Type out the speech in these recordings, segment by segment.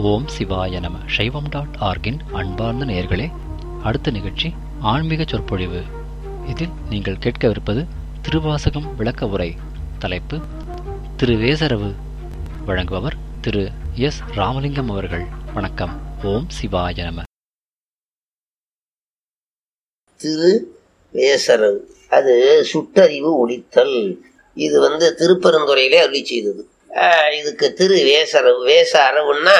ஓம் சிவாய நம சைவம் டாட் ஆர்கின் அன்பார்ந்த நேயர்களே அடுத்த நிகழ்ச்சி ஆன்மீக சொற்பொழிவு இதில் நீங்கள் கேட்கவிருப்பது திருவாசகம் விளக்க உரை தலைப்பு திரு வேசரவு வழங்குபவர் திரு எஸ் ராமலிங்கம் அவர்கள் வணக்கம் ஓம் சிவாய நம திரு வேசரவு அது சுட்டறிவு ஒளித்தல் இது வந்து திருப்பெருந்துறையிலே அருளி செய்தது ஆஹ் இதுக்கு திரு வேசரவு வேச அரவுன்னா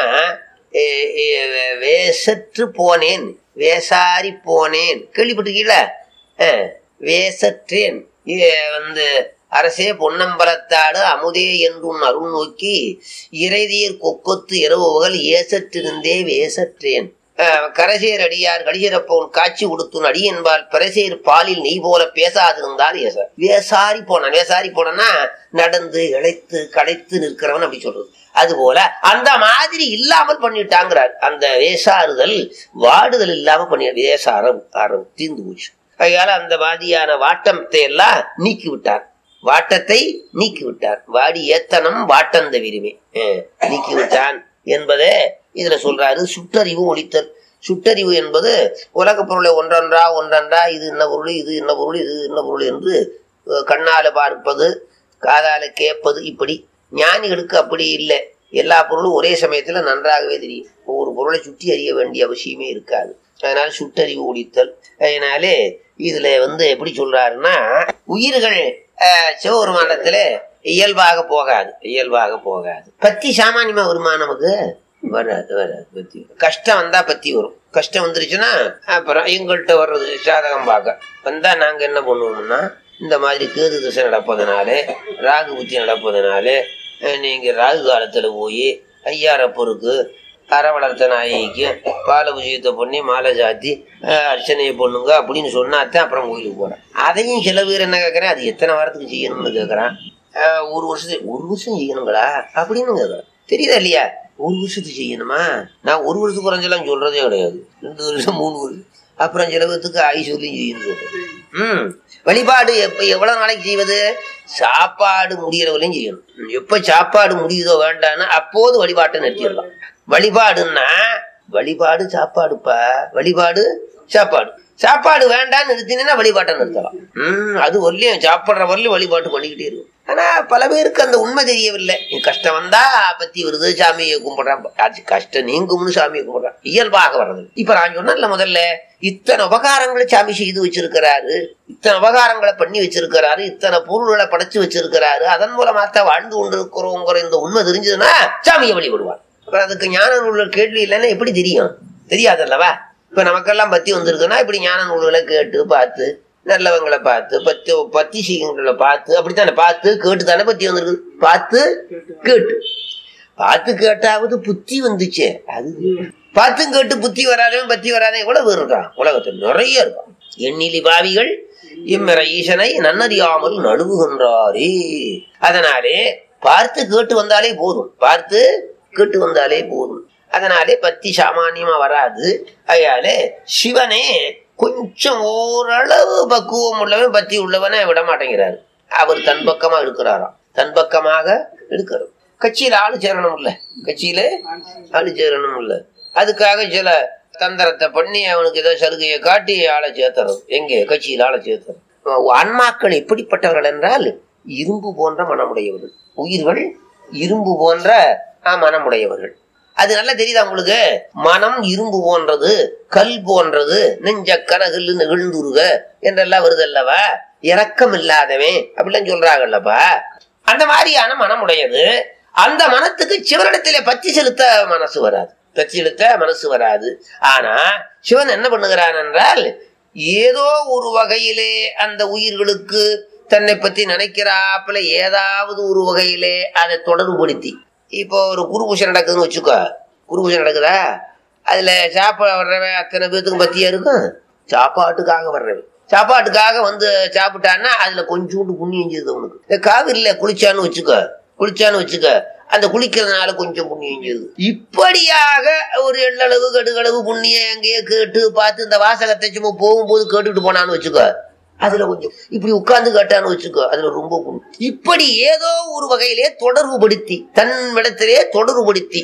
ஏ- ஏ- வேசற்று போனேன் வேசாரி போனேன் கேள்விப்பட்டிருக்கீங்களா ஆஹ் வேசற்றேன் ஏ- வந்து அரசே பொன்னம்பலத்தாடு அமுதே என்றும் அருள் நோக்கி இறைதீர் கொக்கொத்து இரவுகள் ஏசற்றிருந்தே வேசற்றேன் அஹ் கரசேர் அடியார் கடிசிறப்பவன் காட்சி கொடுத்துன் அடி என்பால் பரசேர் பாலில் நெய் போல பேசாதிருந்தார் ஏச வேசாரி போனான் வேசாரி போனா நடந்து இழைத்து களைத்து நிற்கிறவன் அப்படி சொல்றது அதுபோல அந்த மாதிரி இல்லாமல் பண்ணிட்டாங்கிறார் அந்த வேசாறுதல் வாடுதல் இல்லாம பண்ணி வேசாரம் ஆரம் தீர்ந்து போச்சு அதனால அந்த மாதிரியான வாட்டத்தை எல்லாம் நீக்கி விட்டார் வாட்டத்தை நீக்கி விட்டார் வாடி ஏத்தனம் வாட்டந்த விரும்பி நீக்கி விட்டான் என்பதை இதுல சொல்றாரு சுட்டறிவு ஒளித்தல் சுட்டறிவு என்பது உலக பொருளை ஒன்றொன்றா ஒன்றொன்றா இது என்ன பொருள் இது என்ன பொருள் இது என்ன பொருள் என்று அஹ், கண்ணால பார்ப்பது காதால கேட்பது இப்படி ஞானிகளுக்கு அப்படி இல்லை எல்லா பொருளும் ஒரே சமயத்துல நன்றாகவே தெரியும் ஒவ்வொரு பொருளை சுற்றி அறிய வேண்டிய அவசியமே இருக்காது அதனால சுட்டறிவு ஒளித்தல் அதனாலே இதுல வந்து எப்படி சொல்றாருன்னா உயிர்கள் அஹ், சிவபெருமானத்துல இயல்பாக போகாது இயல்பாக போகாது பத்தி சாமானியமா வருமா நமக்கு வராது வராது பத்தி வரும். கஷ்டம் வந்தா பத்தி வரும் கஷ்டம் வந்துருச்சுன்னா அப்புறம் எங்கள்கிட்ட வர்றது சாதகம் பார்க்க வந்தா நாங்க என்ன பண்ணுவோம்னா இந்த மாதிரி கேது திசை நடப்பதனாலே ராகு புத்தி நடப்பதனாலே அஹ், நீங்க ராகு காலத்துல போய் ஐயாரப்பொருக்கு அற வளர்த்த நாயகிக்கு பால பூஜ்யத்தை பண்ணி மாலை சாத்தி அஹ், அர்ச்சனையை பண்ணுங்க அப்படின்னு சொன்னாத்தான் அப்புறம் கோயிலுக்கு போறேன் அதையும் சில பேர் என்ன கேட்கறேன் அது எத்தனை வாரத்துக்கு செய்யணும்னு கேட்கறான் அஹ், ஒரு வருஷத்துக்கு ஒரு வருஷம் செய்யணுங்களா அப்படின்னு கேட்கறேன் தெரியுதா இல்லையா ஒரு வருஷத்துக்கு செய்யணுமா நான் ஒரு வருஷத்துக்கு குறைஞ்செல்லாம் சொல்றதே கிடையாது ரெண்டு வருஷம் மூணு வருஷம் அப்புறம் சில பேர்த்துக்கு ஆயுஷ் சொல்லியும் செய்யணும் சொல்றேன். ம் வழிபாடு எப்ப எவ்வளவு நாளைக்கு செய்வது சாப்பாடு முடியறவளையும் செய்யணும் ம், எப்ப சாப்பாடு முடியுதோ வேண்டான்னு அப்போது வழிபாட்டை நிறுத்திடலாம் வழிபாடுன்னா வழிபாடு சாப்பாடுப்பா வழிபாடு சாப்பாடு சாப்பாடு வேண்டாம்னு நிறுத்தினா வழிபாட்டை நிறுத்தலாம் ம் அது வரலையும் சாப்பிட்ற வரலையும் வழிபாட்டு பண்ணிக்கிட்டே இருக்கும் ஆனா பல பேருக்கு அந்த உண்மை தெரியவில்லை கஷ்டம் வந்தா பத்தி வருது சாமியை கும்பிடுறான் அது கஷ்டம் நீங்கும்னு சாமியை கும்பிடுறான் இயல்பாக வர்றது இப்ப நான் சொன்னேன்ல முதல்ல இத்தனை உபகாரங்களை சாமி செய்து வச்சிருக்கிறாரு இத்தனை உபகாரங்களை பண்ணி வச்சிருக்கிறாரு இத்தனை பொருள்களை படைச்சு வச்சிருக்கிறாரு அதன் மூலமாத்தான் வாழ்ந்து கொண்டிருக்கிறோங்கிற இந்த உண்மை தெரிஞ்சதுன்னா சாமியை வழிபடுவார் அப்புறம் அதுக்கு ஞான நூல்கள் கேள்வி இல்லைன்னா எப்படி தெரியும் தெரியாதல்லவா இப்ப நமக்கெல்லாம் பத்தி வந்திருக்குன்னா இப்படி ஞான நூல்களை கேட்டு பார்த்து நல்லவங்களை பார்த்து பத்தி பத்தி செய்களை பார்த்து அப்படித்தானே பார்த்து கேட்டு தானே பத்தி வந்திருக்கு பார்த்து கேட்டு பார்த்து கேட்டாவது புத்தி வந்துச்சே அது பார்த்தும் கேட்டு புத்தி வராதவன் பத்தி வராதவன் கூட பேர் இருக்கான் உலகத்தில் நிறைய இருக்கான் எண்ணிலி பாவிகள் இம்மிற ஈசனை நன்னறியாமல் நடுவுகின்றாரே அதனாலே பார்த்து கேட்டு வந்தாலே போதும் பார்த்து கேட்டு வந்தாலே போதும் அதனாலே பத்தி சாமானியமா வராது அதனாலே சிவனே கொஞ்சம் ஓரளவு பக்குவம் உள்ளவன் பத்தி உள்ளவனை விட மாட்டேங்கிறாரு அவர் தன் பக்கமா இருக்கிறாராம் தன் பக்கமாக இருக்கிறார் கட்சியில ஆளு சேரணும் இல்ல கட்சியில ஆளு சேரணும் இல்ல அதுக்காக சில தந்திரத்தை பண்ணி அவனுக்கு ஏதோ சலுகையை காட்டி ஆளை சேர்த்துறது எங்கே கட்சியில் ஆளை சேர்த்துறது ஆன்மாக்கள் எப்படிப்பட்டவர்கள் என்றால் இரும்பு போன்ற மனமுடையவர்கள் உயிர்கள் இரும்பு போன்ற ஆ, மனமுடையவர்கள் அது நல்லா தெரியுதா உங்களுக்கு மனம் இரும்பு போன்றது கல் போன்றது நெஞ்ச கனகில் நெகிழ்ந்துருக என்றெல்லாம் வருது அல்லவா இரக்கம் இல்லாதவன் அப்படிலாம் சொல்றாங்கல்லப்பா அந்த மாதிரியான மனம் உடையது அந்த மனத்துக்கு சிவனிடத்திலே பத்தி செலுத்த மனசு வராது பத்தி செலுத்த மனசு வராது ஆனா சிவன் என்ன பண்ணுகிறான் என்றால் ஏதோ ஒரு வகையிலே அந்த உயிர்களுக்கு தன்னை பத்தி நினைக்கிறாப்புல ஏதாவது ஒரு வகையிலே அதை தொடர்புபடுத்தி இப்போ ஒரு குருபூஷை நடக்குதுன்னு வச்சுக்கோ குருபூஷை நடக்குதா அதுல சாப்பிட வர்றவன் அத்தனை பேத்துக்கும் பத்தியா இருக்கும் சாப்பாட்டுக்காக வர்றவன் சாப்பாட்டுக்காக வந்து சாப்பிட்டான்னா அதுல கொஞ்சோண்டு புண்ணியம் செய்யுது அவனுக்கு இந்த காவிரியில குளிச்சான்னு வச்சுக்கோ குளிச்சான்னு வச்சுக்க அந்த குளிக்கிறதுனால கொஞ்சம் புண்ணியம் செய்யுது இப்படியாக ஒரு எள்ளளவு கடுகளவு புண்ணியம் எங்கேயோ கேட்டு பார்த்து இந்த வாசகத்தை சும்மா போகும்போது கேட்டுட்டு போனான்னு வச்சுக்கோ அதுல கொஞ்சம் இப்படி உட்கார்ந்து கேட்டான்னு வச்சுக்கோ அதுல ரொம்ப புண்ணியம் இப்படி ஏதோ ஒரு வகையிலே தொடர்பு படுத்தி தன் இடத்திலே தொடர்பு படுத்தி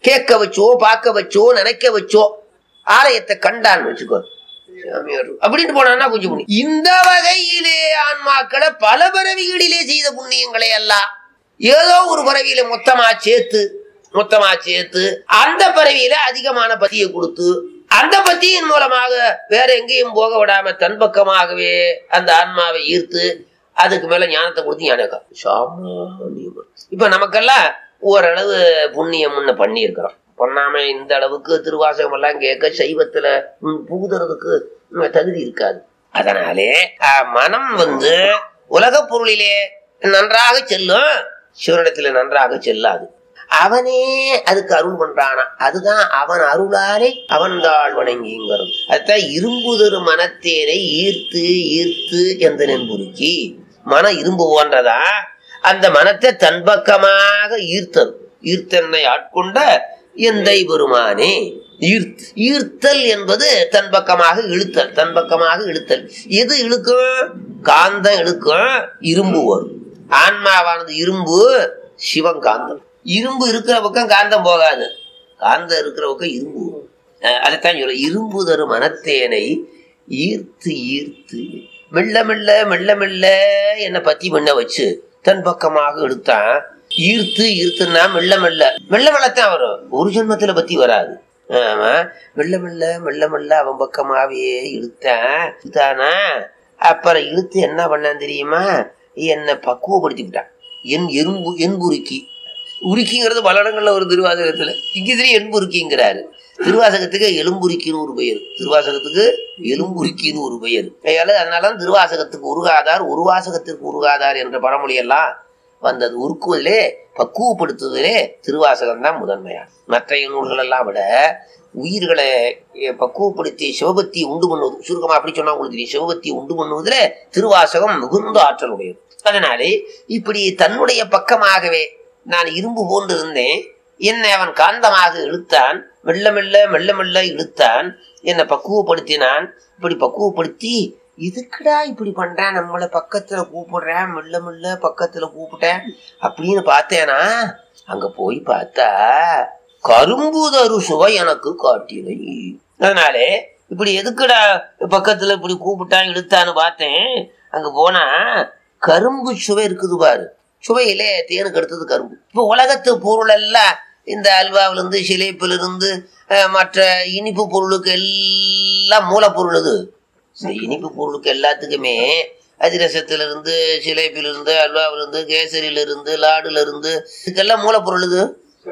கேட்க வச்சோ பார்க்க வச்சோ நினைக்க வச்சோ ஆலயத்தை கண்டான்னு வச்சுக்கோ சாமியார் அப்படின்னு போனான்னா கொஞ்சம் புண்ணியம் இந்த வகையிலே ஆன்மாக்களை பல பிறவிகளிலே செய்த புண்ணியங்களை எல்லாம் ஏதோ ஒரு பிறவியில மொத்தமா சேர்த்து மொத்தமா சேர்த்து அந்த பிறவியில அதிகமான பத்தியை கொடுத்து அந்த பத்தியின் மூலமாக வேற எங்கேயும் போக விடாம தன் பக்கமாகவே அந்த ஆன்மாவை ஈர்த்து அதுக்கு மேல ஞானத்தை கொடுத்து ஞானக்கா சாமானியம் இப்ப நமக்கெல்லாம் ஓரளவு புண்ணியம் முன்ன பண்ணியிருக்கிறோம் பண்ணாம இந்த அளவுக்கு திருவாசகம் எல்லாம் கேட்க சைவத்துல ம், புகுதுறதுக்கு ம், தகுதி இருக்காது அதனாலே அஹ், மனம் வந்து உலகப் பொருளிலே நன்றாக செல்லும் சிவனிடத்துல நன்றாக செல்லாது அவனே அதுக்கு அருள் பண்றானா அதுதான் அவன் அருளாலே அவன் தாழ் வணங்கிங்கிறது அதுதான் இரும்புதரு மனத்தேனை ஈர்த்து ஈர்த்து எந்த நென்புருக்கி மனம் இரும்பு போன்றதா அந்த மனத்தை தன் பக்கமாக ஈர்த்தது ஈர்த்தன்னை ஆட்கொண்ட எந்தை பெருமானே ஈர்த் ஈர்த்தல் என்பது தன் பக்கமாக இழுத்தல் தன் பக்கமாக இழுத்தல் எது இழுக்கும் காந்தம் இழுக்கும் இரும்பு வரும் ஆன்மாவானது இரும்பு சிவன் காந்தம் இரும்பு இருக்கிற பக்கம் காந்தம் போகாது காந்தம் இருக்கிற பக்கம் இரும்பு வரும். அஹ் அதைத்தான் சொல்ல இரும்பு தரும் மனத்தேனை ஈர்த்து ஈர்த்து மெல்ல மெல்ல மெல்ல மெல்ல என்னை பத்தி பண்ண வச்சு தன் பக்கமாக இழுத்தான் ஈர்த்து ஈர்த்துன்னா மெல்ல மெல்ல மெல்ல மெல்லத்தான் வரும் ஒரு ஜென்மத்துல பத்தி வராது ஆமா மெல்ல மெல்ல மெல்ல மெல்ல அவன் பக்கமாவே இழுத்தான் இழுத்தானா அப்புறம் இழுத்து என்ன பண்ணான் தெரியுமா என்னை பக்குவப்படுத்திவிட்டான் என் எறும்பு என்புருக்கி உருக்கிங்கிறது பல இடங்கள்ல ஒரு திருவாசகத்துல இங்கேயும் என்புருக்கிங்கிறாரு திருவாசகத்துக்கு எலும்புருக்கின்னு ஒரு பெயர் திருவாசகத்துக்கு எலும்புருக்கின்னு ஒரு பெயர் அதனால அதனால திருவாசகத்துக்கு உருகாதார் உருவாசகத்திற்கு உருகாதார் என்ற பழமொழி எல்லாம் வந்தது உருக்குவதிலே பக்குவப்படுத்துவதிலே திருவாசகம் தான் முதன்மையான மற்ற நூல்கள் எல்லாம் விட உயிர்களை அஹ், பக்குவப்படுத்தி சிவபக்தி உண்டு பண்ணுவது சுருக்கமா அப்படி சொன்னா உங்களுக்கு தெரியும் சிவபக்தி உண்டு பண்ணுவதிலே திருவாசகம் மிகுந்த ஆற்றல் உடையது அதனாலே இப்படி தன்னுடைய பக்கமாகவே நான் இரும்பு போன்று இருந்தேன் என்னை அவன் காந்தமாக இழுத்தான் மெல்ல மெல்ல மெல்ல மெல்ல இழுத்தான் என்னை பக்குவப்படுத்தினான் இப்படி பக்குவப்படுத்தி இதுக்குடா இப்படி பண்றேன் நம்மளை பக்கத்துல கூப்பிடுறேன் மெல்ல மெல்ல பக்கத்துல கூப்பிட்டேன் அப்படின்னு பார்த்தேனா அங்க போய் பார்த்தா கரும்புதரு சுவை எனக்கு காட்டினை அதனாலே இப்படி எதுக்குடா பக்கத்துல இப்படி கூப்பிட்டான் இழுத்தான்னு பார்த்தேன் அங்க போனா கரும்பு சுவை இருக்குது பாரு சுவையிலே தேனுக்கு அடுத்தது கரும்பு இப்போ உலகத்து பொருள் எல்லாம் இந்த அல்வாவில இருந்து சிலேப்பில இருந்து அஹ், மற்ற இனிப்பு பொருளுக்கு எல்லாம் மூலப்பொருள் இது இந்த இனிப்பு பொருளுக்கு எல்லாத்துக்குமே அதிரசத்துல இருந்து சிலேப்பில இருந்து அல்வாவில இருந்து கேசரியில இருந்து லாடுல இருந்து இதுக்கெல்லாம் மூலப்பொருள் இது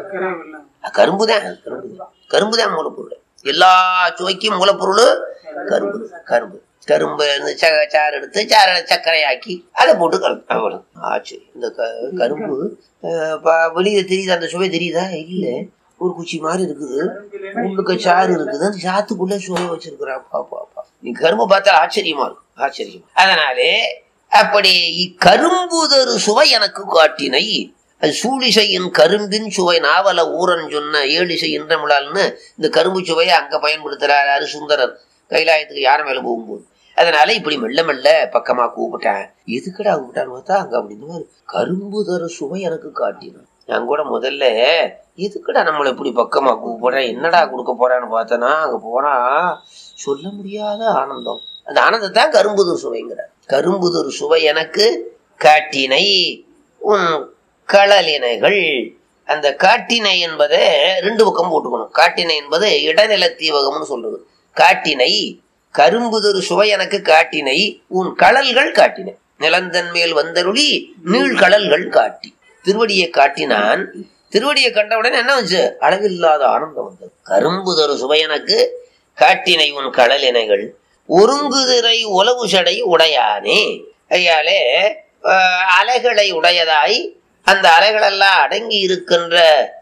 கரும்பு தான் கரும்பு தான் மூலப்பொருள் எல்லா சுவைக்கும் மூலப்பொருள் கரும்பு கரும்பு கரும்பு இந்த ச- சாறு எடுத்து சாறை சர்க்கரையாக்கி அதை போட்டு கலந்து அவ்வளவு ஆச்சு இந்த க- கரும்பு அஹ், ப- வெளியில தெரியுதா அந்த சுவை தெரியுதா இல்ல ஒரு குச்சி மாதிரி இருக்குது உள்ளுக்கு சாறு இருக்குது அந்த சாத்துக்குள்ள சுவை வச்சிருக்கிறா பாப்பா பா நீ கரும்பு பார்த்தா ஆச்சரியமா இருக்கும் ஆச்சரியம் அதனாலே அப்படி கரும்புதரு சுவை எனக்கு காட்டினை அது சூழிசையின் கரும்பின் சுவை நாவல ஊரன் சொன்ன ஏழிசை இன்றமிழால்னு இந்த கரும்பு சுவையை அங்க பயன்படுத்துறாரு யாரு சுந்தரர் கைலாயத்துக்கு யாரை மேல போகும்போது அதனால இப்படி மெல்ல மெல்ல பக்கமா கூப்பிட்டேன் எதுக்குடா கூப்பிட்டான்னு பார்த்தா அங்க அப்படின்னு கரும்பு தரு சுவை எனக்கு காட்டினான் நான் கூட முதல்ல எதுக்குடா நம்மளை இப்படி பக்கமா கூப்பிடுறேன் என்னடா கொடுக்க போறான்னு பார்த்தனா அங்க போனா சொல்ல முடியாத ஆனந்தம் அந்த ஆனந்தத்தான் கரும்புதூர் சுவைங்கிற கரும்புதூர் சுவை எனக்கு காட்டினை உன் களலினைகள் அந்த காட்டினை என்பதை ரெண்டு பக்கம் போட்டுக்கணும் காட்டினை என்பது இடநில தீவகம்னு சொல்றது காட்டினை கரும்புதொரு சுவை எனக்கு காட்டினை உன் கடல்கள் காட்டினை நிலந்தன் மேல் வந்தருளி நீழ்கடல்கள் காட்டி திருவடியை காட்டினான் திருவடியை கண்டவுடனே என்ன வந்துச்சு அளவில்லாத ஆனந்தம் வந்தது கரும்புதொரு சுவை எனக்கு காட்டினை உன் கடலினைகள் ஒருங்குதிரை உளவு சடை உடையானே ஐயாலே ஆஹ், அலைகளை உடையதாய் அந்த அலைகளெல்லாம் அடங்கி இருக்கின்ற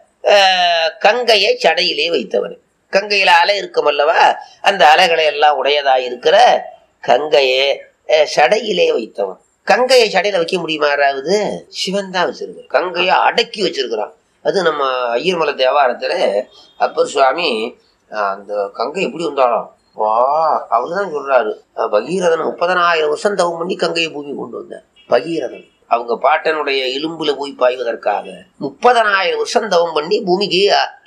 ஆஹ், கங்கையை சடையிலே வைத்தவன் கங்கையில அலை இருக்கும் அல்லவா அந்த அலைகளை எல்லாம் உடையதாய் இருக்கிற கங்கையை ஆஹ், சடையிலே வைத்தவன் கங்கையை சடையில வைக்க முடியுமா யாராவது சிவன் தான் வச்சிருக்கான் கங்கையை அடக்கி வச்சிருக்கிறான் அது நம்ம ஐயர்மலை தேவாரத்துல அப்பர் சுவாமி ஆஹ், அந்த கங்கை எப்படி வந்தாலும் வா அவருதான் சொல்றாரு அஹ், பகீரதன் முப்பதனாயிரம் வருஷம் தவம் பண்ணி கங்கையை பூமி கொண்டு வந்தார் பகீரதன் அவங்க பாட்டனுடைய எலும்புல போய் பாய்வதற்காக முப்பதனாயிரம் வருஷம் தவம் பண்ணி பூமிக்கு அ-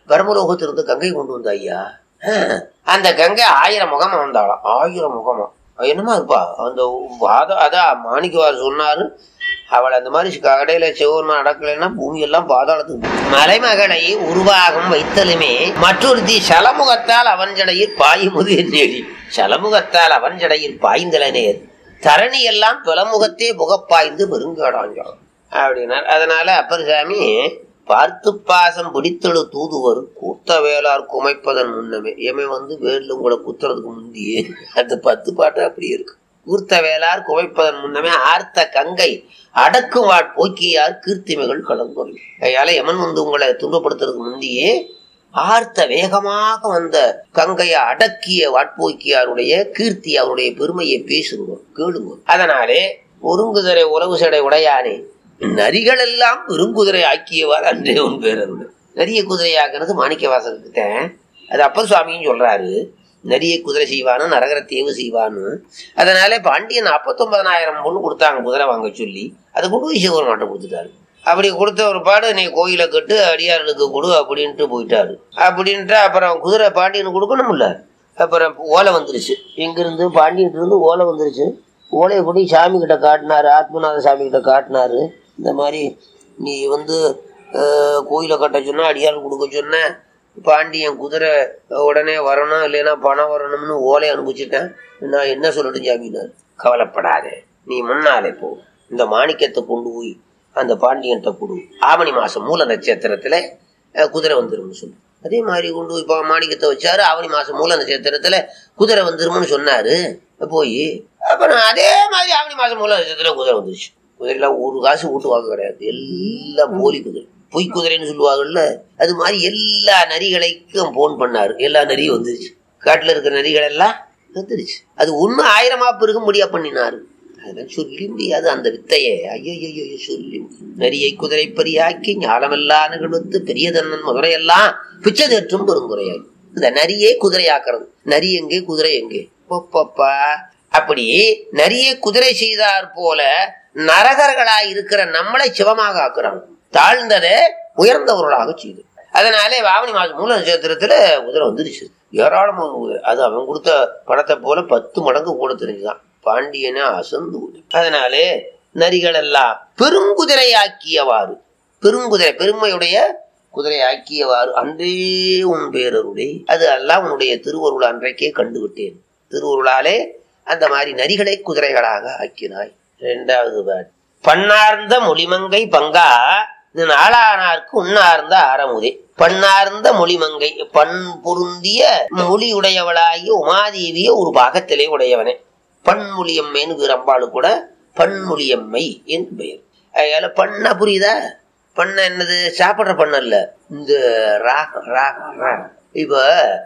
பிரம்மலோகத்திலிருந்து கங்கை கொண்டு வந்த ஐயா ஆஹ், அந்த கங்கை ஆயிரம் முகமா வந்தாளாம் ஆயிரம் முகமா என்னமா இருப்பா அந்த வாத அதான் மாணிக்கவார் சொன்னாரு அவள் அந்த மாதிரி கடையில சிவன் அடக்கலைன்னா பூமி எல்லாம் பாதாளத்துக்கு போகும். மலைமகளை உருவாகம் வைத்தலுமே மற்றொருத்தி சலமுகத்தால் அவன் ஜடையில் பாயுமுது என்னேடி சலமுகத்தால் அவன் ஜடையில் பாய்ந்தலனேர் தரணி எல்லாம் புலமுகத்தே புகப்பாய்ந்து பெருங்காடாஞ்சான் அப்படின்னார் அதனால அப்பர் சாமி பார்த்து பாசம் பிடித்தெழு தூதுவர் கூத்த வேளார் குமைப்பதன் முன்னமே எமை வந்து வேலும் கூட குத்துறதுக்கு முந்தியே அந்த பத்து பாட்டு அப்படி இருக்கு கூர்த்த வேளார் குவைப்பதன் முன்னமே ஆர்த்த கங்கை அடக்கும் வாட் போக்கியார் கீர்த்திமைகள் கலந்துரை அதனால யமன் வந்து உங்களை துன்பப்படுத்துறதுக்கு முந்தியே ஆர்த்த வேகமாக வந்த கங்கையை அடக்கிய வாட்போக்கியாருடைய கீர்த்தி அவருடைய பெருமையை பேசுங்க கேளுங்க அதனாலே ஒருங்குதிரை உறவு சடை உடையானே நரிகள் எல்லாம் பெருங்குதிரை ஆக்கியவார் அன்றே உன் பேரருள் நரிய குதிரை ஆக்குறது மாணிக்க வாசகத்துக்கிட்ட அது அப்பர் சுவாமியும் சொல்றாரு நரிய குதிரை செய்வானு நரகர தேவு செய்வான்னு அதனால பாண்டியன் நாற்பத்தொன்பதனாயிரம் பொண்ணு கொடுத்தாங்க குதிரை வாங்க சொல்லி அதை கொண்டு போய் சிவபெருமாட்ட கொடுத்துட்டாரு அப்படி கொடுத்த ஒரு பாடு நீ கோயிலை கட்டு அடியார்களுக்கு கொடு அப்படின்ட்டு போயிட்டாரு அப்படின்ட்டு அப்புறம் குதிரை பாண்டியனுக்கு கொடுக்கணும்ல அப்புறம் ஓலை வந்துருச்சு எங்கிருந்து பாண்டியன் இருந்து ஓலை வந்துருச்சு ஓலையை கொண்டு சாமி கிட்ட காட்டினாரு ஆத்மநாத சாமி கிட்ட காட்டினாரு இந்த மாதிரி நீ வந்து அஹ், கோயிலை கட்ட சொன்னா அடியாள் கொடுக்க சொன்ன பாண்டியன் குதிரை உடனே வரணும் இல்லைன்னா பணம் வரணும்னு ஓலை அனுப்பிச்சிட்டேன் நான் என்ன சொல்லட்டும் சாமினார் கவலைப்படாதே நீ முன்னாலே போ இந்த மாணிக்கத்தை கொண்டு போய் அந்த பாண்டியன்ட்ட கொடு ஆவணி மாசம் மூல நட்சத்திரத்துல அஹ், குதிரை வந்துரும்னு சொல்லு அதே மாதிரி கொண்டு போய் இப்போ மாணிக்கத்தை வச்சாரு ஆவணி மாசம் மூல நட்சத்திரத்துல குதிரை வந்துரும்னு சொன்னாரு போய் அப்புறம் அதே மாதிரி ஆவணி மாசம் மூல நட்சத்திரத்துல குதிரை வந்துருச்சு குதிரைலாம் ஒரு காசு வீட்டு வாங்க கிடையாது எல்லாம் போலி குதிரை பொய் குதிரைன்னு சொல்லுவாங்கல்ல அது மாதிரி எல்லா நரிகளைக்கும் போன் பண்ணாரு எல்லா நரியும் வந்துருச்சு காட்டுல இருக்கிற நரிகள் எல்லாம் வந்துருச்சு அது ஒண்ணு ஆயிரமா பெருக முடியா பண்ணினாரு அதெல்லாம் சொல்லி முடியாது அந்த வித்தையை ஐயோ ஐயோ சொல்லி முடியாது. நரியை குதிரை பரியாக்கி ஞானமெல்லாம் நிகழ்த்து பெரிய தன்னன் முறையெல்லாம் பிச்சை தேற்றும் பெருங்குறையாய் இந்த நரியே குதிரையாக்குறது நரி எங்கே குதிரை எங்கே பொப்பப்பா அப்படி நரியை குதிரை செய்தார் போல நரகர்களாய் இருக்கிற நம்மளை சிவமாக ஆக்குறாங்க தாழ்ந்ததை உயர்ந்தவர்களாக செய்து அதனாலே வாவணி மாதம் மூல நட்சத்திரத்துல குதிரை வந்துருச்சு ஏராளமான குதிரை அது அவன் கொடுத்த பணத்தை போல பத்து மடங்கு கூட தெரிஞ்சுதான் பாண்டியனே அசந்து போச்சு. அதனாலே நரிகள் எல்லாம் பெருங்குதிரை ஆக்கியவாறு பெருங்குதிரை பெருமையுடைய குதிரை ஆக்கியவாறு அன்றே உன் பேரருளே அது எல்லாம் உன்னுடைய திருவருள் அன்றைக்கே கண்டுவிட்டேன் திருவருளாலே அந்த மாதிரி நரிகளை குதிரைகளாக ஆக்கினாய் இரண்டாவது பாட் பண்ணார்ந்த மொழிமங்கை பங்கா இது நாளானார்க்கு உண்ணார்ந்த ஆரமுதே பண்ணார்ந்த மொழிமங்கை பண் பொருந்திய மொழியுடையவளாகிய உமாதேவிய ஒரு பாகத்திலே உடையவனே பன்மொழியம்மைன்னு பேர் அம்பாளு கூட பன்மொழியம்மை என்று பெயர் அதனால பண்ண புரியுதா பண்ண என்னது சாப்பிட்ற பண்ண இல்ல இந்த ராகம் ராகம் ராகம் இப்போ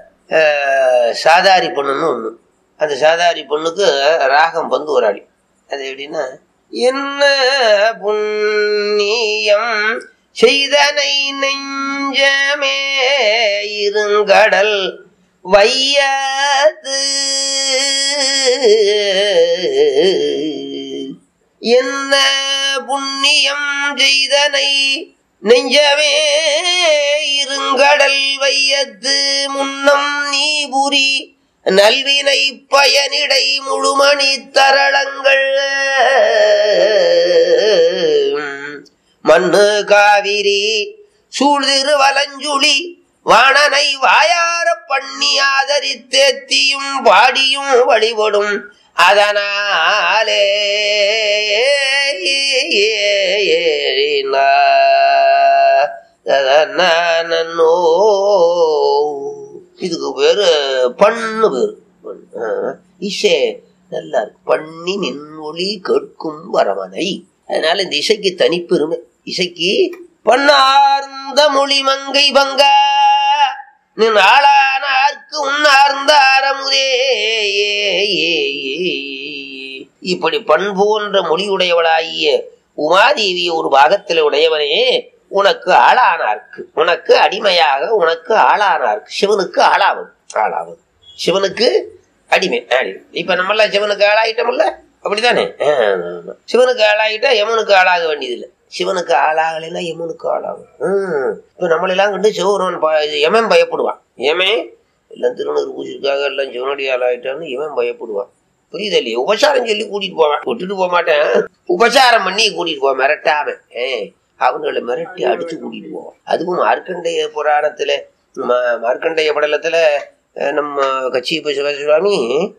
அஹ், சாதாரி பொண்ணுன்னு ஒண்ணு அந்த சாதாரி பொண்ணுக்கு ராகம் பந்து ஒரு அடி அது எப்படின்னா என்ன புண்ணியம் செய்தனை நெஞ்சமே இருங்கடல் வையது என்ன புண்ணியம் செய்தனை நெஞ்சமே இருங்கடல் வையத்து முன்னம் நீ புரி நல்வினை பயனிடை முழுமணி தரளங்கள் மண்ணு காவிரி சூழ்திரு வலஞ்சுழி வாணனை வாயார பண்ணி ஆதரித்தேத்தியும் பாடியும் வழிபடும் அதனாலே நன்னோ இதுக்கு பேரு பண்ணு பேரு பண். ஆ, இசை நல்லா இருக்கு பண்ணி நின்னொளி கேட்கும் வரமனை அதனால இந்த இசைக்கு தனிப்பெருமை இசைக்கு பண்ணார்ந்த மொழி மங்கை பங்கா நின் ஆளானார்க்கு உன்னார்ந்த அறமுதே இப்படி பண்போன்ற மொழியுடையவளாகிய உமாதேவி ஒரு பாகத்தில் உடையவனே உனக்கு ஆளானார்க்கு உனக்கு அடிமையாக உனக்கு ஆளானார்க்கு சிவனுக்கு ஆளாவது ஆளாவது சிவனுக்கு அடிமை அடிமை இப்ப நம்மளாம் சிவனுக்கு ஆளாயிட்டோம்ல அப்படித்தானே ஆ, ஆமா. சிவனுக்கு ஆளாயிட்டா யமனுக்கு ஆளாக வேண்டியதில்லை சிவனுக்கு ஆளாகலைன்னா யமனுக்கு ஆளாகும் ஹம். இப்ப நம்மளெல்லாம் கண்டு சிவபெருமான் ப- யமன் பயப்படுவான் யமே எல்லாம் திருநூறு பூஜைக்காக எல்லாம் சிவனுடைய ஆளாயிட்டான்னு இவன் பயப்படுவான் புரியுது இல்லையா உபசாரம் சொல்லி கூட்டிட்டு போவேன் விட்டுட்டு போக மாட்டேன் உபசாரம் பண்ணி கூட்டிட்டு போவேன் மிரட்டாம ஏ அவங்களை மிரட்டி அடிச்சு கூட்டிட்டு போவான் அதுவும் மார்க்கண்டேய புராணத்துல ம- மார்க்கண்டேய படலத்துல அஹ், நம்ம கட்சி சிவசுவாமி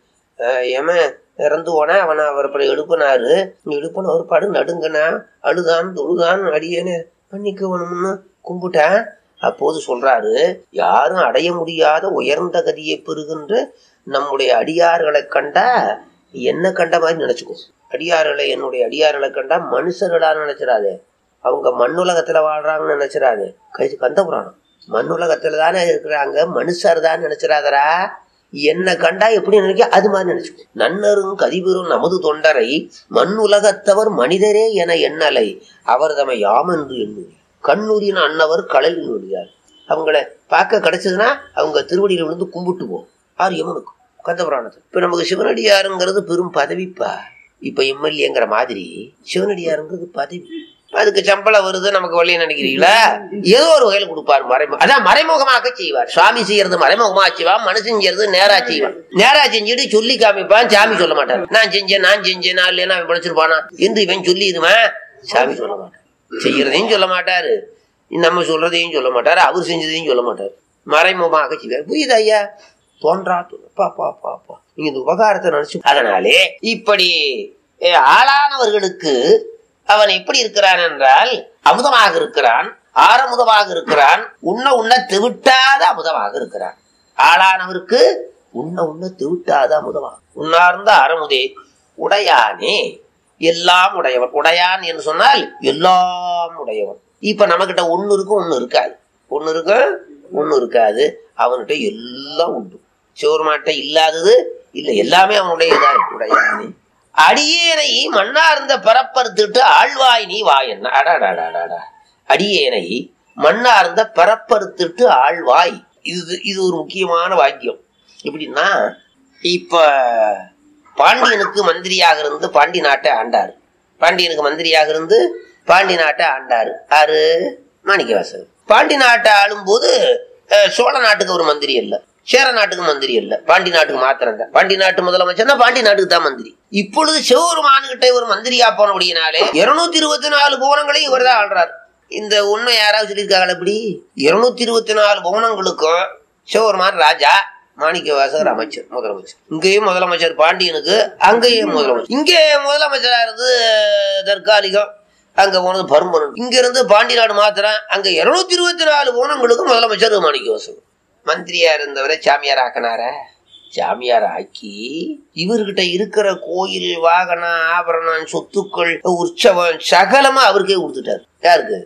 எமன் இறந்து போனா அவனை அவர் அப்புறம் எழுப்பினாரு எழுப்பின ஒரு படு நடுங்கனா அழுதான் தொழுதான் அடியேன்னு மன்னிக்கவனும்னு கும்பிட்டேன் அப்போது சொல்றாரு யாரும் அடைய முடியாத உயர்ந்த கதியை பெறுகின்ற நம்முடைய அடியார்களை கண்டா என்ன கண்ட மாதிரி நினைச்சுக்கோ அடியார்களை என்னுடைய அடியார்களை கண்டா மனுஷர்களா நினைச்சிடாதே அவங்க மண்ணுலகத்துல வாழ்றாங்கன்னு நினைச்சிடாது கை கந்த புராணம் மண்ணுலகத்துல தானே இருக்கிறாங்க மனுஷர் தான் நினைச்சிடாதரா என்ன கண்டா எப்படி நினைக்க அது மாதிரி நினைச்சுக்கோ நன்னரும் கதிபெரும் நமது தொண்டரை மண்ணுலகத்தவர் மனிதரே என எண்ணலை அவர் தமை யாமென்று எண்ணுவி கண்ணூரின் அன்னவர் கடலில் விழுந்தார் அவங்கள பார்க்க கிடைச்சதுன்னா அவங்க திருவடியில விழுந்து கும்பிட்டு போ ஆர் யமனுக்கு கந்த புராணத்தில் இப்ப நமக்கு சிவனடியாருங்கிறது பெரும் பதவிப்பா இப்ப எம்எல்ஏங்கிற மாதிரி சிவனடியாருங்கிறது பதவி அதுக்கு சம்பளம் வருது நமக்கு வழியை நினைக்கிறீங்களா ஏதோ ஒரு வகையில கொடுப்பாரு மறைமுக அதான் மறைமுகமாக செய்வார் சுவாமி செய்யறது மறைமுகமா செய்வான் மனுஷன் செய்யறது நேரா செய்வான் நேரா செஞ்சுட்டு சொல்லி காமிப்பான் சாமி சொல்ல மாட்டார் நான் செஞ்சேன் நான் செஞ்சேன் நான் இல்லைன்னா அவன் படிச்சிருப்பானா என்று இவன் சொல்லிடுவேன் சாமி சொல்ல மாட்டான் செய்யறதையும் சொல்ல மாட்டாரு நம்ம சொல்றதையும் சொல்ல மாட்டாரு அவர் செஞ்சதையும் சொல்ல மாட்டாரு மறைமுகமாக செய்வார் புரியுது ஐயா தோன்றா பா பா பா பா நீங்க இந்த உபகாரத்தை நினைச்சு அதனாலே இப்படி அஹ், ஆளானவர்களுக்கு அவன் எப்படி இருக்கிறான் என்றால் அமுதமாக இருக்கிறான் ஆரமுதமாக இருக்கிறான் உண்ண உண்ண திவிட்டாத அமுதமாக இருக்கிறான் ஆளானவருக்கு உண்ண உண்ண திவிட்டாத அமுதமாக உண்ணார்ந்த அறமுதே உடையானே எல்லாம் உடையவன் உடையான் என்று சொன்னால் எல்லாம் உடையவன் இப்ப நம்மகிட்ட ஒண்ணு இருக்கும் ஒண்ணு இருக்காது ஒண்ணு இருக்கும் ஒண்ணு இருக்காது அவன்கிட்ட எல்லாம் உண்டு சிவருமாட்ட இல்லாதது இல்ல எல்லாமே அவனுடையதான் உடையானே அடியேனை மண்ணார்ந்த பரப்பறுத்துட்டு ஆழ்வாய் நீ வா என்ன அடாடாடாடாடா அடியேனை மண்ணார்ந்த பரப்பறுத்துட்டு ஆழ்வாய் இது இது ஒரு முக்கியமான வாக்கியம் எப்படின்னா இப்ப பாண்டியனுக்கு மந்திரியாக இருந்து பாண்டி நாட்டை ஆண்டார் பாண்டியனுக்கு மந்திரியாக இருந்து பாண்டி நாட்டை ஆண்டார் ஆறு மாணிக்கவாசகர் பாண்டி நாட்டை ஆளும்போது அஹ், சோழ நாட்டுக்கு ஒரு மந்திரி இல்ல சேர நாட்டுக்கு மந்திரி இல்ல பாண்டி நாட்டுக்கு மாத்திரம் தான் பாண்டி நாட்டு முதலமைச்சர்னா பாண்டி நாட்டுக்கு தான் மந்திரி இப்பொழுது சிவபெருமானுகிட்ட ஒரு மந்திரியா போனபடியினாலே இருநூத்தி இருபத்தி நாலு புவனங்களையும் இவர் தான் ஆள்றார் இந்த உண்மை யாராவது சொல்லியிருக்காங்களா இப்படி இருநூத்தி இருபத்தி நாலு புவனங்களுக்கும் சிவபெருமான் ராஜா மாணிக்க வாசகர் அமைச்சர் முதலமைச்சர் இங்கேயும் முதலமைச்சர் பாண்டியனுக்கு அங்கேயும் முதலமைச்சர் இங்கே முதலமைச்சரா இருந்து தற்காலிகம் அங்க போனது பருமன் இங்க இருந்து பாண்டி நாடு மாத்திரம் அங்க இருநூத்தி இருபத்தி நாலு போனவங்களுக்கு முதலமைச்சர் மாணிக்க வாசகர் மந்திரியா இருந்தவரை சாமியார் ஆக்கினார சாமியார் ஆக்கி இவர்கிட்ட இருக்கிற கோயில் வாகனம் ஆபரணம் சொத்துக்கள் உற்சவம் சகலமா அவருக்கே கொடுத்துட்டாரு யாருக்கு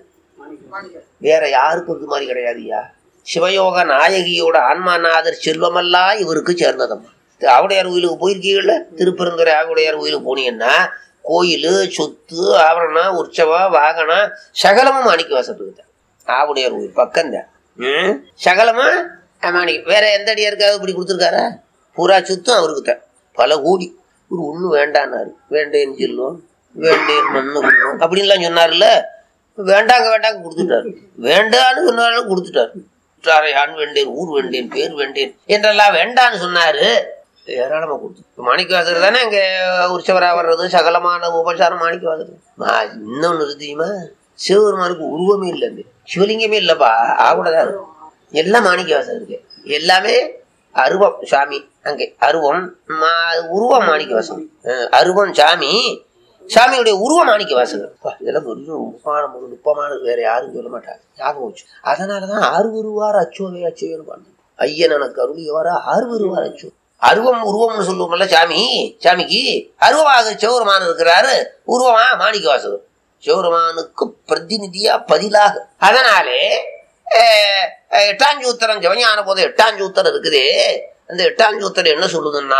வேற யாருக்கும் இது மாதிரி கிடையாதுயா சிவயோக நாயகியோட ஆன்மாநாதர் செல்வமெல்லாம் இவருக்கு சேர்ந்ததம்மா ஆவுடையார் கோயிலுக்கு போயிருக்கீங்கல்ல திருப்பெருந்துறை ஆவுடையார் கோயிலுக்கு போனீங்கன்னா கோயில் சொத்து ஆபரணம் உற்சவம் வாகனம் சகலமும் மாணிக்க வாசத்துக்கு தான் ஆவுடையார் கோயில் பக்கம்தான் ம் சகலமா மாணிக்க வேற எந்த அடியாருக்காவது இப்படி கொடுத்துருக்காரா பூரா சொத்தும் அவருக்கு தான் பல கோடி ஒரு ஒண்ணு வேண்டான்னாரு வேண்டேன்னு சொல்லும் வேண்டேன் மண்ணு பண்ணும் அப்படின்லாம் சொன்னார்ல வேண்டாங்க வேண்டாங்க கொடுத்துட்டாரு வேண்டான்னு சொன்னாலும் கொடுத்துட்டாரு யான் வேண்டேன் ஊர் வேண்டேன் பேர் வேண்டேன் என்றெல்லாம் வேண்டான்னு சொன்னாரு ஏராளமா கொடுத்து மாணிக்கவாசர் தானே இங்க உற்சவரா வர்றது சகலமான உபசாரம் மாணிக்கவாசர் மா- இன்னொன்னு தெரியுமா சிவபெருமானுக்கு உருவமே இல்லைங்க சிவலிங்கமே இல்லப்பா ஆகுடதான் இருக்கு எல்லாம் மாணிக்கவாசம் இருக்கு எல்லாமே அருவம் சாமி அங்கே அருவம் மா- உருவம் மாணிக்கவாசம் அஹ் அருவம் சாமி சாமியுடைய உருவம் மாணிக்க வாசகர் அப்பா, இதெல்லாம் பெரிய நுட்பமான நுட்பமானது வேற யாரும் சொல்ல மாட்டாங்க ஞாபகம் வச்சு அதனாலதான் ஆறு வருவார் அச்சோவே அச்சோன்னு பாருங்க ஐயன் எனக்கு அருளியவார ஆறு வருவார் அச்சோ அருவம் உருவம்னு சொல்லுவோம்ல சாமி சாமிக்கு அருவமாக சிவருமான் இருக்கிறாரு உருவமா மாணிக்க வாசகர் சிவருமானுக்கு பிரதிநிதியா பதிலாக அதனாலே அஹ், அஹ், எட்டாஞ்சூத்திரம் ஜவஞான போது எட்டாஞ்சூத்திரம் இருக்குதே அந்த எட்டாஞ்சூத்திரம் என்ன சொல்லுதுன்னா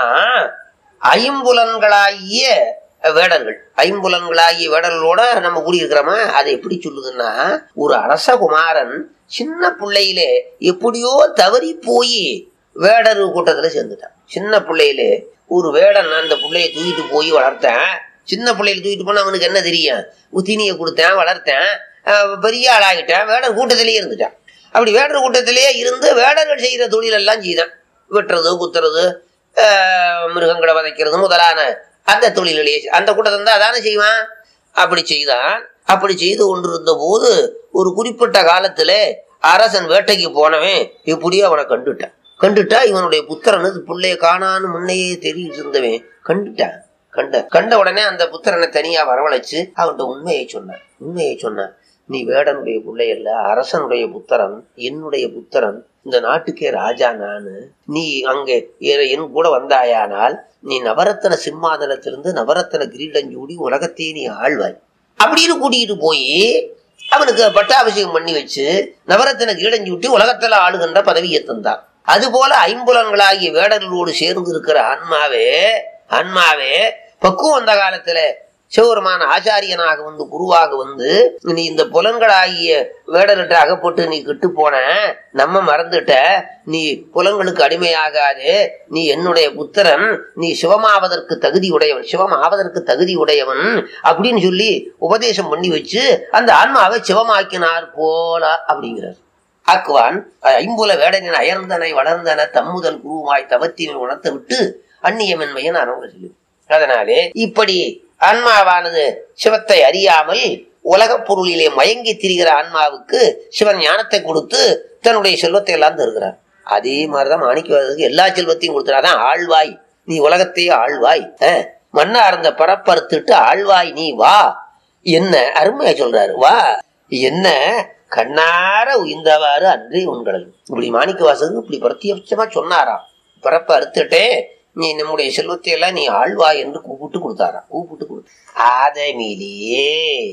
ஐம்புலன்களாகிய வேடர்கள் ஐம்புலன்களாகிய வேடர்களோட நம்ம கூடியிருக்கிறோமா அதை எப்படி சொல்லுதுன்னா ஒரு அரசகுமாரன் சின்ன பிள்ளையிலே எப்படியோ தவறி போய் வேடர் கூட்டத்துல சேர்ந்துட்டான் சின்ன பிள்ளையிலே ஒரு வேடன் அந்த பிள்ளைய தூக்கிட்டு போய் வளர்த்தேன் சின்ன பிள்ளையில தூக்கிட்டு போனா அவனுக்கு என்ன தெரியும் உத்தினியை கொடுத்தேன் வளர்த்தேன் அஹ் பெரிய ஆளாகிட்டேன் வேடர் கூட்டத்திலேயே இருந்துட்டான் அப்படி வேடர் கூட்டத்திலேயே இருந்து வேடர்கள் செய்கிற தொழில் எல்லாம் செய்தான் வெட்டுறது குத்துறது ஆஹ் மிருகங்களை வதைக்கிறது முதலான அந்த தொழில்களையே செய்- அந்த கூட்டத்தை இருந்தா அதானே செய்வான் அப்படி செய்தான் அப்படி செய்து கொண்டிருந்த போது ஒரு குறிப்பிட்ட காலத்துல அரசன் வேட்டைக்கு போனவன் எப்படியோ அவனை கண்டுட்டான் கண்டுட்டா இவனுடைய புத்திரன் பிள்ளைய காணான்னு முன்னையே தெரியிட்டு இருந்தவன் கண்டுட்டான் கண்ட கண்ட உடனே அந்த புத்திரனை தனியா வரவழைச்சு அவன்கிட்ட உண்மையை சொன்னான் உண்மையை சொன்னான் நீ வேடனுடைய பிள்ளை அல்ல அரசனுடைய புத்திரன் என்னுடைய புத்திரன் இந்த நாட்டுக்கே ராஜா நானு நீ அங்கே ஏ- என் கூட வந்தாயானால் நீ நவரத்தன சிம்மாதனத்திலிருந்து நவரத்தன கிரீடஞ்சூடி உலகத்தையே நீ ஆழ்வாய் அப்படின்னு கூட்டிகிட்டு போய் அவனுக்கு பட்டாபிஷேகம் பண்ணி வச்சு நவரத்தன கிரீடஞ்சூட்டி உலகத்துல ஆளுகின்ற பதவியை தந்தான் அதுபோல ஐம்புலன்களாகிய வேடர்களோடு சேர்ந்து இருக்கிற ஆன்மாவே ஆன்மாவே பக்குவம் வந்த காலத்துல சிவபெருமான ஆச்சாரியனாக வந்து குருவாக வந்து நீ இந்த புலன்களாகிய வேடர்கிட்ட அகப்பட்டு நீ கெட்டு போன நம்ம மறந்துட்ட நீ புலன்களுக்கு அடிமையாகாது நீ என்னுடைய புத்திரன் நீ சிவமாவதற்கு தகுதி உடையவன் சிவம் ஆவதற்கு தகுதி உடையவன் அப்படின்னு சொல்லி உபதேசம் பண்ணி வச்சு அந்த ஆன்மாவை சிவமாக்கினார் போல அப்படிங்கிறார் ஆக்குவான் ஐம்புல வேடனின் அயர்ந்தனை வளர்ந்தன தம்முதல் குருவாய் தவத்தினை உணர்த்த விட்டு அந்நியமென்மையன் அறவங்க சொல்லி அதனாலே இப்படி ஆன்மாவானது சிவத்தை அறியாமல் உலகப் பொருளிலே மயங்கி திரிகிற ஆன்மாவுக்கு சிவன் ஞானத்தை கொடுத்து தன்னுடைய செல்வத்தை எல்லாம் தருகிறார் அதே மாதிரிதான் மாணிக்கவாதத்துக்கு எல்லா செல்வத்தையும் கொடுத்தார் அதான் ஆழ்வாய் நீ உலகத்தையே ஆழ்வாய் அஹ், மண்ணா இருந்த பரப்பறுத்துட்டு ஆழ்வாய் நீ வா என்ன அருமையா சொல்றாரு வா என்ன கண்ணார உயிர்ந்தவாறு அன்றே உண்களல் இப்படி மாணிக்க வாசகருக்கு இப்படி பிரத்யட்சமா சொன்னாராம் பிறப்ப அறுத்துட்டே நீ நம்முடைய செல்வத்தை எல்லாம் நீ ஆழ்வாய் என்று கூப்பிட்டு கொடுத்தாராம் கூப்பிட்டு கொடுத்து ஆதமிலே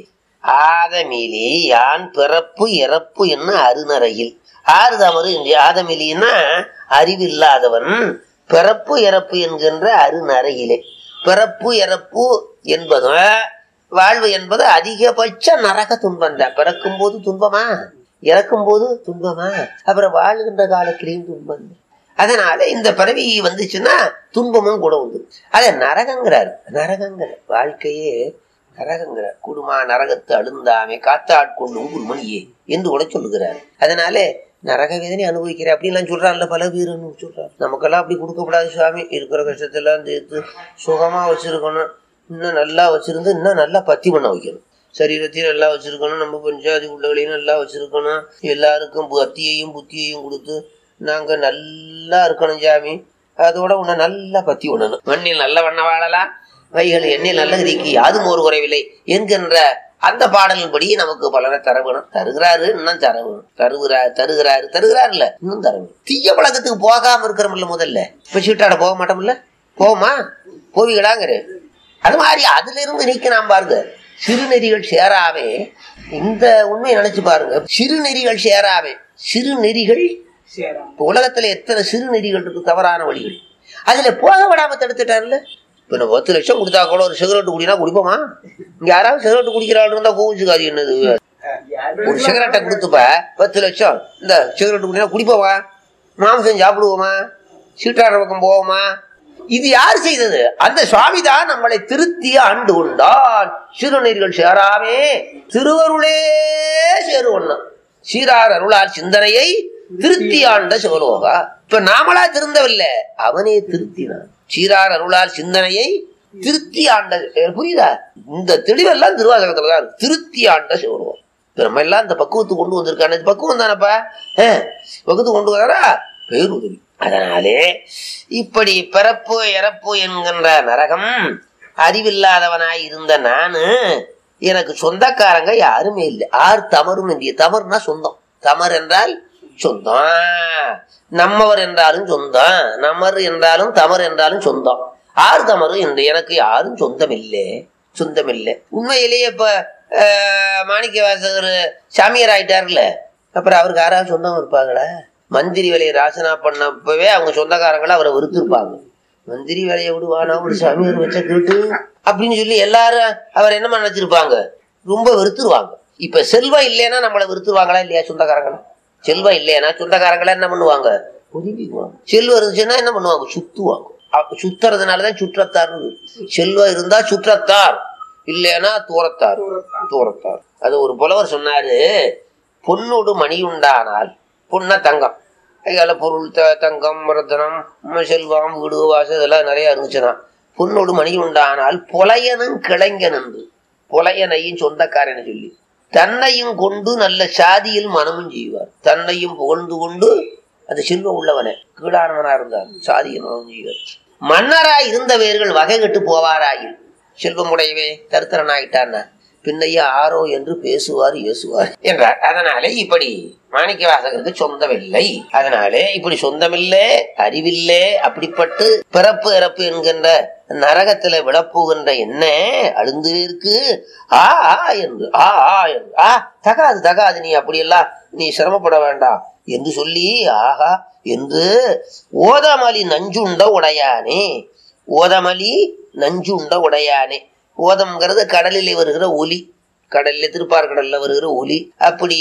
ஆதமிலே யான் பிறப்பு இறப்பு என்ன அருநரையில் ஆறு தமறு என்று ஆதமிலின்னா அறிவில்லாதவன் பிறப்பு இறப்பு என்கின்ற அருநரையிலே பிறப்பு இறப்பு என்பது வாழ்வு என்பது அதிகபட்ச நரக துன்பம் தான் பிறக்கும் போது துன்பமா இறக்கும் போது துன்பமா அப்புறம் வாழுகின்ற காலத்திலையும் துன்பம் தான். அதனால இந்த பிறவி வந்துச்சுன்னா துன்பமும் கூட உண்டு அத நரகங்கிறார் நரகங்கிற வாழ்க்கையே நரகங்கிறார் குடுமா நரகத்து அழுந்தாமே காத்தாட்கொள்ளும் குருமணியே என்று கூட சொல்லுகிறார் அதனால நரக வேதனை அனுபவிக்கிற அப்படின்லாம் சொல்றான்ல பல பேர் சொல்றான் நமக்கெல்லாம் அப்படி கொடுக்கக்கூடாது சுவாமி இருக்கிற கஷ்டத்தெல்லாம் தீர்த்து சுகமா வச்சிருக்கணும் இன்னும் நல்லா வச்சிருந்து இன்னும் நல்லா பத்தி பண்ண வைக்கணும் சரீரத்தையும் நல்லா வச்சிருக்கணும் நம்ம பஞ்சாதி உள்ளவளையும் நல்லா வச்சிருக்கணும் எல்லாருக்கும் பத்தியையும் புத்தியையும் கொடுத்து நாங்க நல்லா இருக்கணும் சாமி அதோட உன்னை நல்லா பத்தி விடணும் மண்ணில் நல்ல வண்ண வாழலாம் வைகள் எண்ணில் நல்ல இருக்கு யாதும் ஒரு குறைவில்லை என்கின்ற அந்த பாடலின்படி நமக்கு பலனை தர வேணும் தருகிறாரு இன்னும் தர வேணும் தருகிறார் தருகிறாரு தருகிறாருல்ல இன்னும் தர வேணும் தீய பழக்கத்துக்கு போகாம இருக்கிறோம்ல முதல்ல இப்ப சீட்டாட போக மாட்டோம்ல போமா போவீங்களாங்கிற அது மாதிரி அதுல இருந்து நீக்கலாம் பாருங்க சிறுநெறிகள் சேராவே இந்த உண்மையை நினைச்சு பாருங்க சிறுநெறிகள் சேராவே சிறுநெறிகள் இப்ப உலகத்துல எத்தனை சிறுநெறிகள் இருக்கு தவறான வழிகள் அதுல போக விடாம தடுத்துட்டாருல்ல இப்ப நம்ம பத்து லட்சம் கொடுத்தா கூட ஒரு சிகரெட் குடினா குடிப்போமா இங்க யாராவது சிகரெட் குடிக்கிறாள் இருந்தா கோவிச்சுக்காது என்னது ஒரு சிகரெட்டை கொடுத்துப்ப பத்து லட்சம் இந்த சிகரெட் குடினா குடிப்போமா மாம்சம் சாப்பிடுவோமா சீட்டாட பக்கம் போவோமா இது யார் செய்தது அந்த சுவாமி தான் நம்மளை திருத்தி ஆண்டு கொண்டான் சிறுநீர்கள் சேராமே திருவருளே சேருவண்ணா சீரார் அருளார் சிந்தனையை திருத்தி ஆண்ட சிவலோகா இப்ப நாமளா திருந்தவில்லை அவனே திருத்தினான் சீரார் அருளார் சிந்தனையை திருத்தி ஆண்ட அஹ் புரியுதா இந்த தெளிவெல்லாம் திருவாசகத்துல தான் இருக்கு. திருத்தி ஆண்ட சிவலோகம் இப்ப நம்ம எல்லாம் இந்த பக்குவத்துக்கு கொண்டு வந்திருக்கான இது பக்குவம் தானப்பா அஹ், பக்குவத்துக்கு கொண்டு வராரா பேருதவி அதனாலே இப்படி பிறப்பு இறப்பு என்கின்ற நரகம் அறிவில்லாதவனாய் இருந்த நானு எனக்கு சொந்தக்காரங்க யாருமே இல்லை ஆறு தமரும் இந்திய தமர்னா சொந்தம் தமர் என்றால் சொந்தம் நம்மவர் என்றாலும் சொந்தம் நமர் என்றாலும் தமர் என்றாலும் சொந்தம் ஆறு தமரும் என்று எனக்கு யாரும் சொந்தம் இல்லை சொந்தம் இல்லை உண்மையிலேயே இப்ப அஹ், மாணிக்க வாசகர் சாமியார் ஆயிட்டார்ல அப்புறம் அவருக்கு யாராவது சொந்தம் இருப்பாங்களா மந்திரி வேலையை ராசனா பண்ணப்பவே அவங்க சொந்தக்காரங்களை அவரை வெறுத்திருப்பாங்க மந்திரி வேலையை விடுவானா ஒரு சாமியார் வச்ச கேட்டு அப்படின்னு சொல்லி எல்லாரும் அவர் என்ன நினைச்சிருப்பாங்க ரொம்ப வெறுத்துருவாங்க இப்ப செல்வம் இல்லைன்னா நம்மளை வெறுத்துருவாங்களா இல்லையா சொந்தக்காரங்களா செல்வம் இல்லைன்னா சொந்தக்காரங்களா என்ன பண்ணுவாங்க ஒதுங்கிக்குவாங்க செல்வம் இருந்துச்சுன்னா என்ன பண்ணுவாங்க சுத்துவாங்க அ- சுத்துறதுனாலதான் சுற்றத்தார் செல்வம் இருந்தா சுற்றத்தார் இல்லைன்னா தூரத்தார் தூரத்தார் அது ஒரு புலவர் சொன்னாரு பொன்னோடு மணி உண்டானால் பொன்ன தங்கம் அதிகால பொருள் த தங்கம் ரத்தனம் ம், செல்வம் வீடு வாசல் இதெல்லாம் நிறைய இருந்துச்சுன்னா பொன்னோடு மணி உண்டானால் புலையனும் கிளைஞன் என்று புலையனையும் சொந்தக்காரனை சொல்லி தன்னையும் கொண்டு நல்ல சாதியில் மனமும் செய்வார் தன்னையும் புகழ்ந்து கொண்டு அது செல்வம் உள்ளவனே கீழானவனா இருந்தார் சாதியில் மனமும் செய்வார் மன்னராய் இருந்தவர்கள் வகை கெட்டு போவாராயில் செல்வமுடையவே தருத்திரனாயிட்டான்னா பின்னைய ஆரோ என்று பேசுவார் இயேசுவார் என்றார் அதனாலே இப்படி மாணிக்க வாசகருக்கு சொந்தமில்லை அதனாலே இப்படி சொந்தமில்லை அறிவில்லை அப்படிப்பட்டு பிறப்பு இறப்பு என்கின்ற நரகத்துல விழப்போகின்ற என்ன அழுந்து இருக்கு ஆ ஆ என்று ஆ ஆ என்று ஆ தகாது தகாது நீ அப்படியெல்லாம் நீ சிரமப்பட வேண்டாம் என்று சொல்லி ஆஹா என்று ஓதமலி நஞ்சுண்ட உடையானே ஓதமலி நஞ்சுண்ட உடையானே ஓதம்ங்கிறது கடலிலே வருகிற ஒலி கடல்ல திருப்பார்கடல்ல வருகிற ஒலி அப்படி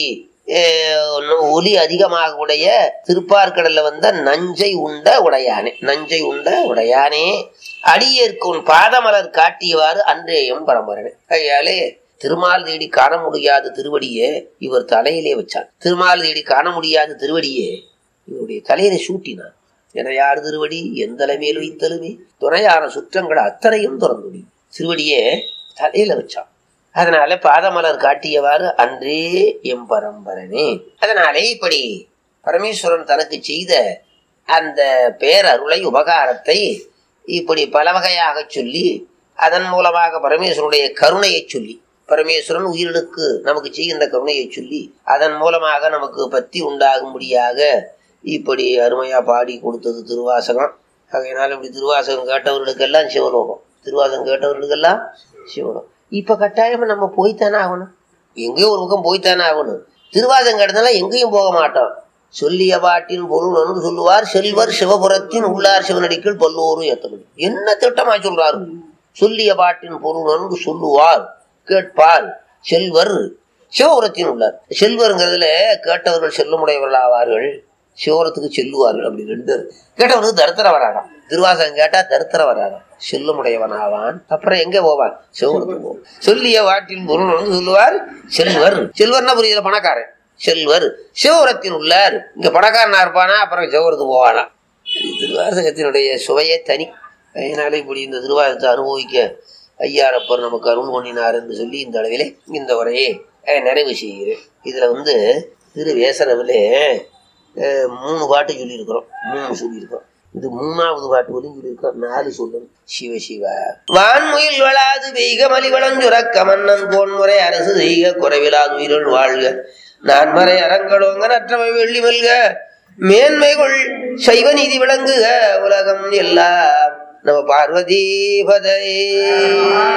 அஹ், ஒலி அதிகமாக உடைய திருப்பார்கடல்ல வந்த நஞ்சை உண்ட உடையானே நஞ்சை உண்ட உடையானே அடியேற்கும் பாதமலர் காட்டியவாறு அன்றேயும் பரம்பரனே கையாலே திருமால் தேடி காண முடியாத திருவடியே இவர் தலையிலே வச்சார் திருமால் தேடி காண முடியாத திருவடியே இவருடைய தலையில சூட்டினார் என யார் திருவடி எந்த மேல் வைத்தலுமே துணையான சுற்றங்கள் அத்தனையும் திறந்துடி திருவடியே தலையில வச்சான் அதனால பாதமலர் காட்டியவாறு அன்றே எம் பரம்பரனே அதனாலே இப்படி பரமேஸ்வரன் தனக்கு செய்த அந்த பேரருளை உபகாரத்தை இப்படி பல வகையாக சொல்லி அதன் மூலமாக பரமேஸ்வரனுடைய கருணையை சொல்லி பரமேஸ்வரன் உயிரினுக்கு நமக்கு செய்கின்ற கருணையை சொல்லி அதன் மூலமாக நமக்கு பத்தி உண்டாகும்படியாக இப்படி அருமையா பாடி கொடுத்தது திருவாசகம் அதனால இப்படி திருவாசகம் கேட்டவர்களுக்கெல்லாம் சிவலோகம் திருவாசகம் கேட்டவர்களுக்கெல்லாம் சிவலோகம் இப்ப கட்டாயமா நம்ம போய்த்தானே ஆகணும் எங்கேயோ ஒரு பக்கம் போய்த்தானே ஆகணும் திருவாசகம் கேட்டதுனால எங்கேயும் போக மாட்டோம் சொல்லிய பாட்டின் பொருள் என்று சொல்லுவார் செல்வர் சிவபுரத்தின் உள்ளார் சிவனடிக்குள் பல்லோரும் ஏத்தபடி என்ன திட்டமா சொல்றாரு சொல்லிய பாட்டின் பொருள் என்று சொல்லுவார் கேட்பார் செல்வர் சிவபுரத்தின் உள்ளார் செல்வருங்கிறதுல கேட்டவர்கள் செல்லுமுடையவர்கள் ஆவார்கள் சிவபுரத்துக்கு செல்லுவார்கள் அப்படி ரெண்டு இருக்கு. கேட்டவனுக்கு தரித்திர வராடாம் திருவாசகம் கேட்டா தரித்திர வராடாம் செல்லுமுடையவன் ஆவான் அப்புறம் எங்க போவான் சிவபுரத்துக்கு போவான் சொல்லிய வாட்டின் பொருள் வந்து சொல்லுவார் செல்வர் செல்வர்னா புரியுதுல பணக்காரன் செல்வர் சிவபுரத்தின் உள்ளார் இங்க பணக்காரனா இருப்பானா அப்புறம் சிவபுரத்துக்கு போவானா இது திருவாசகத்தினுடைய சுவையே தனி அதனால இப்படி இந்த திருவாசகத்தை அனுபவிக்க ஐயாரப்பர் நமக்கு அருள் பண்ணினார் என்று சொல்லி இந்த அளவிலே இந்த உரையை அஹ், நிறைவு செய்கிறேன் இதுல வந்து திரு வேசரவிலே அஹ், மூணு பாட்டு சொல்லியிருக்கிறோம் மூணு சொல்லியிருக்கிறோம் இது மூணாவது பாட்டு வரையும் சொல்லியிருக்கிறோம் நாலு சொல்லணும் சிவ சிவ வான்முயில் வளாது வெய்க மலிவளஞ்சுரக்க மன்னன் போன்முறை அரசு செய்க குறைவிலாது உயிரில் வாழ்க நான்மறை அறங்களோங்க நற்றமை வெள்ளி மல்க மேன்மைகள் சைவ நீதி விளங்குக உலகம் எல்லாம் நம்ம பார்வதி பதையே